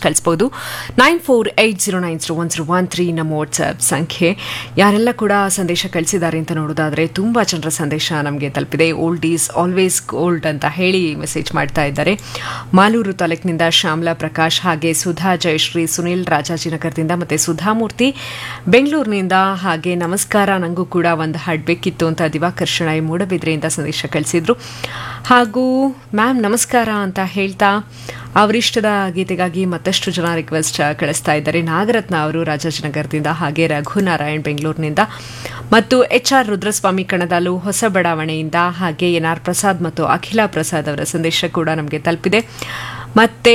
ಕಳಿಸ್ಬೋದು nine four eight zero nine zero one zero one three ನಮ್ಮ WhatsApp ಸಂಖ್ಯೆ ಯಾರೆಲ್ಲ ಕೂಡ ಸಂದೇಶ ಕಳಿಸಿದ್ದಾರೆ ಅಂತ ನೋಡೋದಾದರೆ ತುಂಬ ಜನರ ಸಂದೇಶ ನಮಗೆ ತಲುಪಿದೆ ಓಲ್ಡ್ ಈಸ್ ಆಲ್ವೇಸ್ ಗೋಲ್ಡ್ ಅಂತ ಹೇಳಿ ಮೆಸೇಜ್ ಮಾಡ್ತಾ ಇದ್ದಾರೆ ಮಾಲೂರು ತಾಲೂಕಿನಿಂದ ಶ್ಯಾಮಲಾ ಪ್ರಕಾಶ್ ಹಾಗೆ ಸುಧಾ ಜಯಶ್ರೀ ಸುನಿಲ್ ರಾಜಾಜಿನಗರದಿಂದ ಮತ್ತು ಸುಧಾಮೂರ್ತಿ ಬೆಂಗಳೂರಿನಿಂದ ಹಾಗೆ ನಮಸ್ಕಾರ ನನಗೂ ಕೂಡ ಒಂದು ಹಾಡು ಬೇಕಿತ್ತು ಅಂತ ದಿವಾಕರ್ ಶೆಣೈ ಮೂಡಬಿದ್ರೆಯಿಂದ ಸಂದೇಶ ಕಳಿಸಿದ್ರು ಹಾಗೂ ಮ್ಯಾಮ್ ನಮಸ್ಕಾರ ಅಂತ ಹೇಳ್ತಾ ಅವರಿಷ್ಟದ ಗೀತೆಗಾಗಿ ಮತ್ತಷ್ಟು ಜನ ರಿಕ್ವೆಸ್ಟ್ ಕಳಿಸ್ತಾ ಇದ್ದಾರೆ ನಾಗರತ್ನ ಅವರು ರಾಜಾಜಿನಗರದಿಂದ ಹಾಗೆ ರಘುನಾರಾಯಣ್ ಬೆಂಗಳೂರಿನಿಂದ ಮತ್ತು ಎಚ್ ಆರ್ ರುದ್ರಸ್ವಾಮಿ ಕಣದಾಲು ಹೊಸ ಬಡಾವಣೆಯಿಂದ ಹಾಗೆ ಎನ್ ಆರ್ ಪ್ರಸಾದ್ ಮತ್ತು ಅಖಿಲಾ ಪ್ರಸಾದ್ ಅವರ ಸಂದೇಶ ಕೂಡ ನಮಗೆ ತಲುಪಿದೆ ಮತ್ತೆ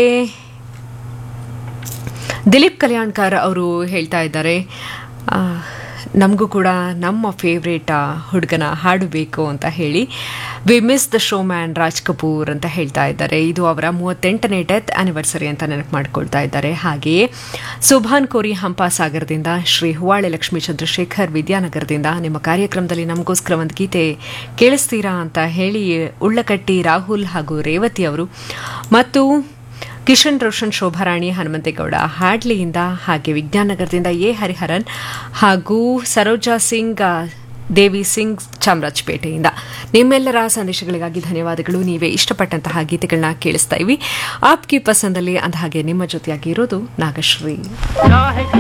ದಿಲೀಪ್ ಕಲ್ಯಾಣ್ಕರ್ ಅವರು ಹೇಳ್ತಾ ಇದ್ದಾರೆ ನಮಗೂ ಕೂಡ ನಮ್ಮ ಫೇವ್ರೇಟ್ ಹುಡುಗನ ಹಾಡು ಬೇಕು ಅಂತ ಹೇಳಿ we miss the show man Raj Kapoor ಅಂತ ಹೇಳ್ತಾ ಇದ್ದಾರೆ ಇದು ಅವರ ಮೂವತ್ತೆಂಟನೇ ಡೆತ್ ಆನಿವರ್ಸರಿ ಅಂತ ನೆನಪು ಮಾಡ್ಕೊಳ್ತಾ ಇದ್ದಾರೆ ಹಾಗೆಯೇ ಸುಭಾನ್ ಕೋರಿ ಹಂಪಾಸಾಗರದಿಂದ ಶ್ರೀ ಹುವಾಳೆ ಲಕ್ಷ್ಮೀ ಚಂದ್ರಶೇಖರ್ ವಿದ್ಯಾನಗರದಿಂದ ನಿಮ್ಮ ಕಾರ್ಯಕ್ರಮದಲ್ಲಿ ನಮಗೋಸ್ಕರ ಒಂದು ಗೀತೆ ಕೇಳಿಸ್ತೀರಾ ಅಂತ ಹೇಳಿ ಉಳ್ಳಕಟ್ಟಿ ರಾಹುಲ್ ಹಾಗೂ ರೇವತಿ ಅವರು ಮತ್ತು ಕಿಶನ್ ರೋಷನ್ ಶೋಭಾರಾಣಿ ಹನುಮಂತೇಗೌಡ ಹಾಡ್ಲಿಯಿಂದ ಹಾಗೆ ವಿಜ್ಞಾನನಗರದಿಂದ ಎ ಹರಿಹರನ್ ಹಾಗೂ ಸರೋಜಾ ಸಿಂಗ್ ದೇವಿ ಸಿಂಗ್ ಚಾಮರಾಜಪೇಟೆಯಿಂದ ನಿಮ್ಮೆಲ್ಲರ ಸಂದೇಶಗಳಿಗಾಗಿ ಧನ್ಯವಾದಗಳು ನೀವೇ ಇಷ್ಟಪಟ್ಟಂತಹ ಗೀತೆಗಳನ್ನ ಕೇಳಿಸ್ತಾ ಇವಿ ಆಪ್ಕಿ ಪಸಂದಲ್ಲಿ ಅಂದ ಹಾಗೆ ನಿಮ್ಮ ಜೊತೆಯಾಗಿ ಇರೋದು ನಾಗಶ್ರೀ